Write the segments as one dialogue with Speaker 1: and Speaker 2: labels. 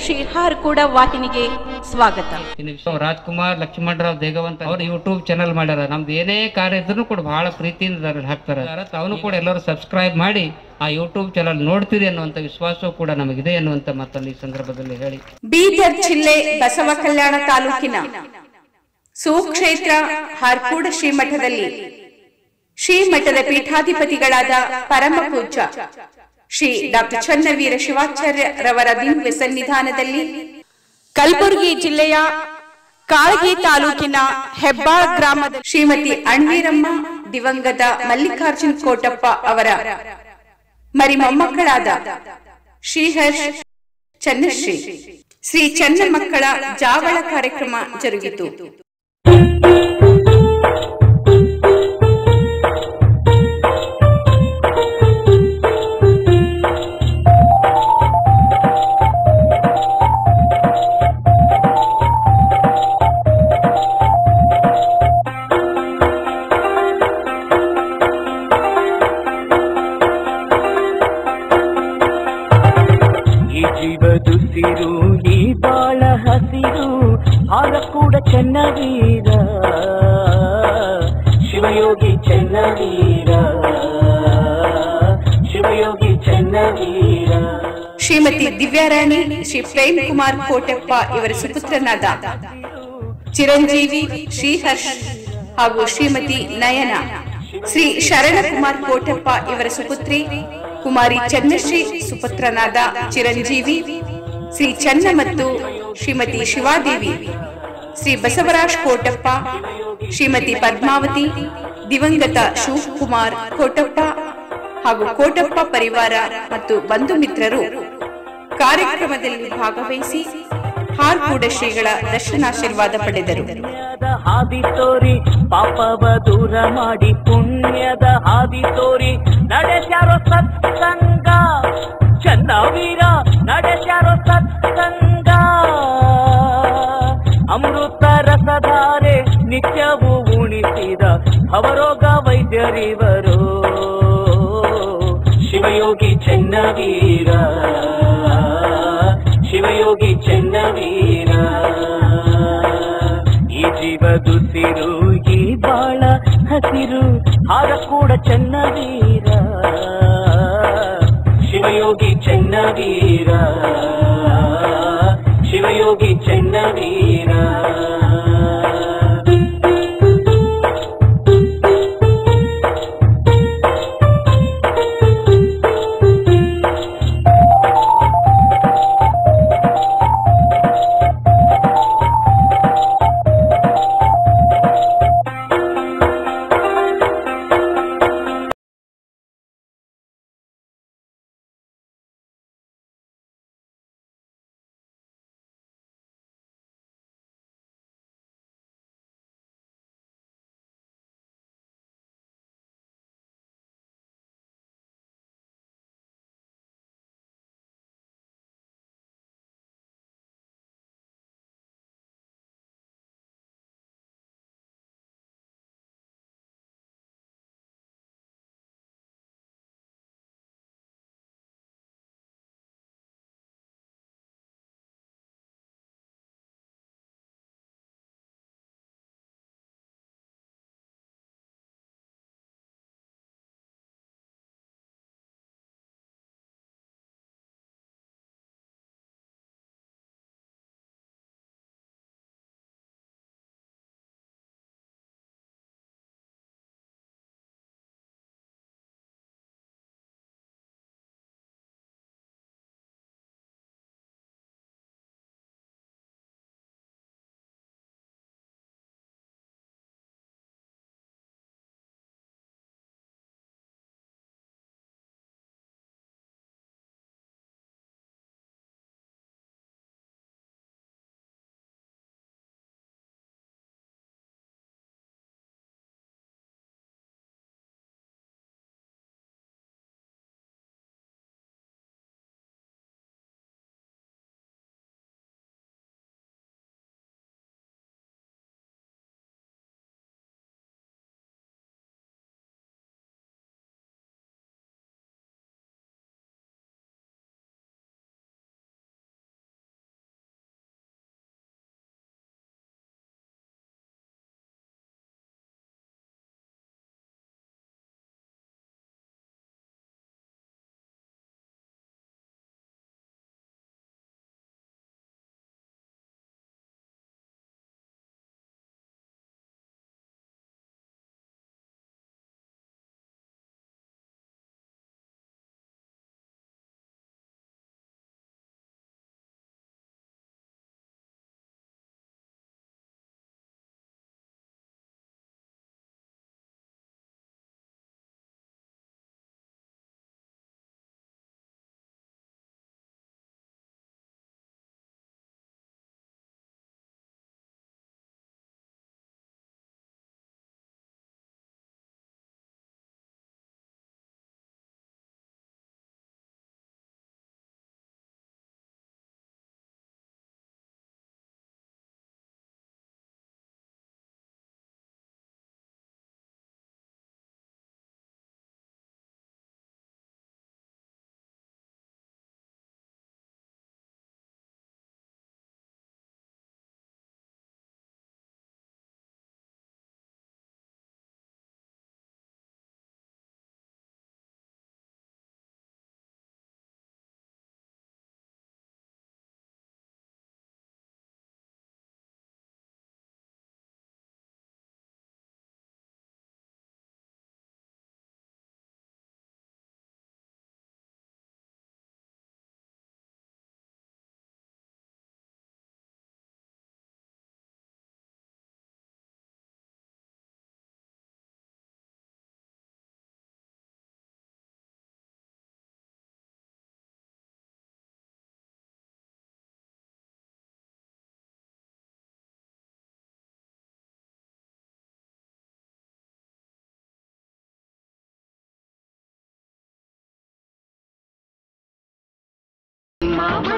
Speaker 1: ಶ್ರೀ ಹಾರ್ಕೂಡ ವಾಹಿನಿಗೆ ಸ್ವಾಗತ
Speaker 2: ಇನ್ನು ವಿಶ್ವ ರಾಜ್ಕುಮಾರ್ ಲಕ್ಷ್ಮಣರಾವ್ ದೇಗವಂತ ಅವ್ರು ಯೂಟ್ಯೂಬ್ ಚಾನಲ್ ಮಾಡ್ಯಾರ ನಮ್ದು ಏನೇ ಕಾರ್ಯ ಇದ್ರೂ ಕೂಡ ಬಹಳ ಪ್ರೀತಿಯಿಂದ ಅದ್ರಲ್ಲಿ ಹಾಕ್ತಾರೆ ಅವನು ಕೂಡ ಎಲ್ಲರೂ ಸಬ್ಸ್ಕ್ರೈಬ್ ಮಾಡಿ ಆ ಯೂಟ್ಯೂಬ್ ಚಾನಲ್ ನೋಡ್ತೀರಿ ಅನ್ನುವಂಥ ವಿಶ್ವಾಸವೂ ಕೂಡ ನಮಗಿದೆ ಅನ್ನುವಂಥ ಮಾತನ್ನು ಈ ಸಂದರ್ಭದಲ್ಲಿ ಹೇಳಿ
Speaker 3: ಬೀದರ್ ಜಿಲ್ಲೆ ಬಸವ ಕಲ್ಯಾಣ ತಾಲೂಕಿನ ಸುಕ್ಷೇತ್ರ ಹಾರ್ಕೂಡ ಶ್ರೀಮಠದಲ್ಲಿ ಶ್ರೀಮಠದ ಪೀಠಾಧಿಪತಿಗಳಾದ ಪರಮ ಪೂಜ್ಯ ಶ್ರೀ ಡಾಕ್ಟರ್ ಚನ್ನವೀರ ಶಿವಾಚಾರ್ಯರವರ ದಿವ್ಯ ಸನ್ನಿಧಾನದಲ್ಲಿ ಕಲಬುರಗಿ ಜಿಲ್ಲೆಯ ಕಾಳಗಿ ತಾಲೂಕಿನ ಹೆಬ್ಬಾಳ್ ಗ್ರಾಮದ ಶ್ರೀಮತಿ ಅಣ್ವೀರಮ್ಮ ದಿವಂಗತ ಮಲ್ಲಿಕಾರ್ಜುನ್ ಕೋಟಪ್ಪ ಅವರ ಮರಿ ಮೊಮ್ಮಕ್ಕಳಾದ ಶ್ರೀಹರ್ಷ್ ಚನ್ನಶ್ರೀ ಶ್ರೀ ಚನ್ನ ಮಕ್ಕಳ ಜಾವಳ ಕಾರ್ಯಕ್ರಮ ಜರುಗಿತು
Speaker 4: ಈ ಜೀವದುಸಿರು ಈ ಬಾಳ ಹಸಿರು ಹಾರ ಕೂಡ ಚೆನ್ನವೀರ ಶಿವಯೋಗಿ ಚೆನ್ನವೀರ ಶಿವಯೋಗಿ ಚೆನ್ನವೀರ
Speaker 3: ಶ್ರೀಮತಿ ದಿವ್ಯಾರಾಣಿ ಶ್ರೀ ಪ್ರೇಮ್ ಕುಮಾರ್ ಕೋಟಪ್ಪ ಇವರ ಸುಪುತ್ರನಾದ ಚಿರಂಜೀವಿ ಶ್ರೀಹರ್ಷ್ ಹಾಗೂ ಶ್ರೀಮತಿ ನಯನ ಶ್ರೀ ಶರಣಕುಮಾರ್ ಕೋಟಪ್ಪ ಇವರ ಸುಪುತ್ರಿ ಕುಮಾರಿ ಚನ್ನಶ್ರೀ ಸುಪುತ್ರನಾದ ಚಿರಂಜೀವಿ ಶ್ರೀ ಚನ್ನ ಮತ್ತು ಶ್ರೀಮತಿ ಶಿವಾದೇವಿ ಶ್ರೀ ಬಸವರಾಜ್ ಕೋಟಪ್ಪ ಶ್ರೀಮತಿ ಪದ್ಮಾವತಿ ದಿವಂಗತ ಶಿವಕುಮಾರ್ ಕೋಟಪ್ಪ ಹಾಗೂ ಕೋಟಪ್ಪ ಪರಿವಾರ ಮತ್ತು ಬಂಧು ಮಿತ್ರರು ಕಾರ್ಯಕ್ರಮದಲ್ಲಿ ಭಾಗವಹಿಸಿ ಹಾರ್ಕೂಡ ಶ್ರೀಗಳ ದರ್ಶನಾಶೀರ್ವಾದ ಪಡೆದರು
Speaker 4: ಪುಣ್ಯದ ಹಾದಿ ತೋರಿ ಪಾಪವ ದೂರ ಮಾಡಿ ಪುಣ್ಯದ ಹಾದಿ ತೋರಿ ನಡೆಸ್ಯಾರೋ ಸತ್ಸಂಗ ಚನ್ನವೀರ ನಡೆಸ್ಯಾರೋ ಸತ್ಸಂಗ ಅಮೃತ ರಸಧಾರೆ ನಿತ್ಯವೂ ಉಣಿಸಿದ ಭವರೋಗ ವೈದ್ಯರಿವರು ಶಿವಯೋಗಿ ಚೆನ್ನವೀರ ಶಿವಯೋಗಿ ಚೆನ್ನವೀರ ಈ ಜೀವದುಸಿರು ಈ ಬಾಳ ಹಸಿರು ಹಾರ ಕೂಡ ಚೆನ್ನವೀರ ಶಿವಯೋಗಿ ಚೆನ್ನವೀರ ಶಿವಯೋಗಿ ಚೆನ್ನವೀರ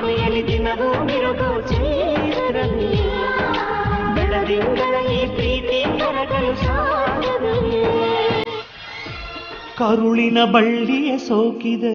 Speaker 4: ಮನೆಯಲ್ಲಿ ದಿನವೂ ಮಿರುಗು ಚೇರಲಿ ಬೆಳದಿಂಗಳ ಈ ಪ್ರೀತಿ ಕರಗಲು ಸಾಗದಲ್ಲಿ ಕರುಳಿನ ಬಳ್ಳಿಯ ಸೋಕಿದ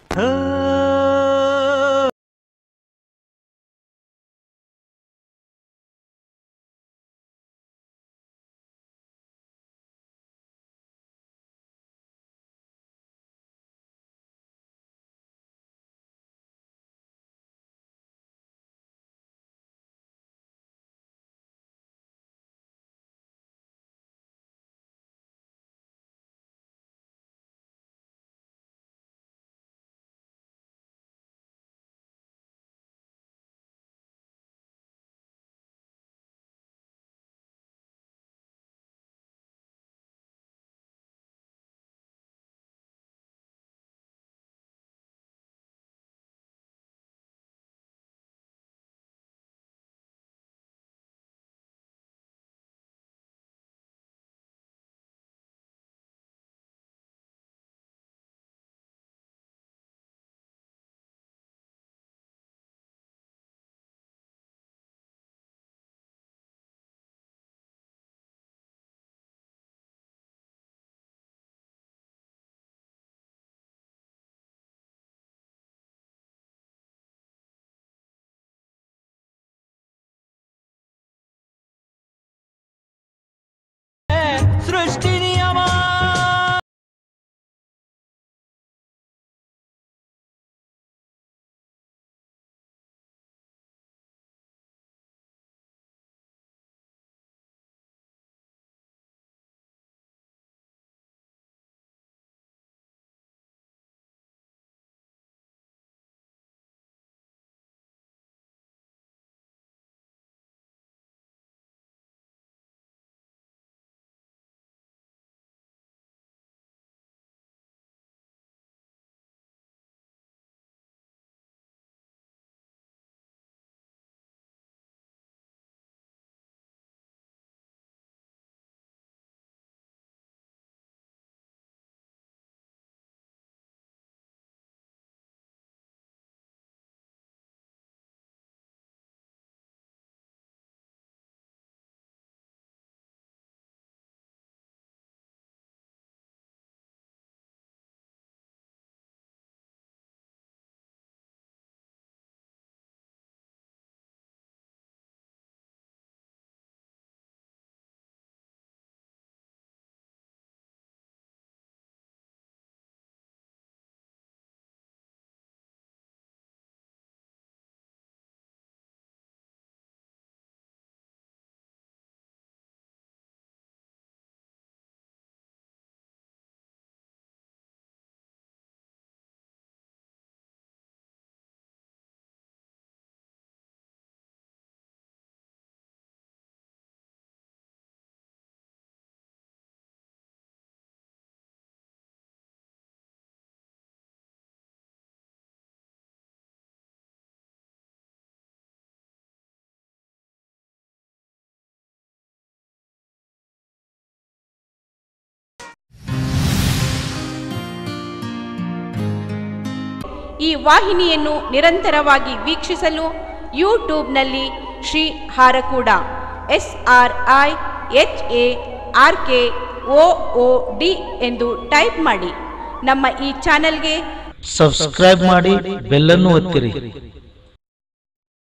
Speaker 4: ಸೃಷ್ಟಿ ನಿಯಮ
Speaker 1: ಈ ವಾಹಿನಿಯನ್ನು ನಿರಂತರವಾಗಿ ವೀಕ್ಷಿಸಲು ಯೂಟ್ಯೂಬ್ನಲ್ಲಿ Shri Harakuda S R I H A R K O O D ಎಂದು ಟೈಪ್ ಮಾಡಿ ನಮ್ಮ ಈ ಚಾನೆಲ್ಗೆ
Speaker 5: ಸಬ್ಸ್ಕ್ರೈಬ್ ಮಾಡಿ ಬೆಲ್ಲನ್ನು ಒತ್ತಿರಿ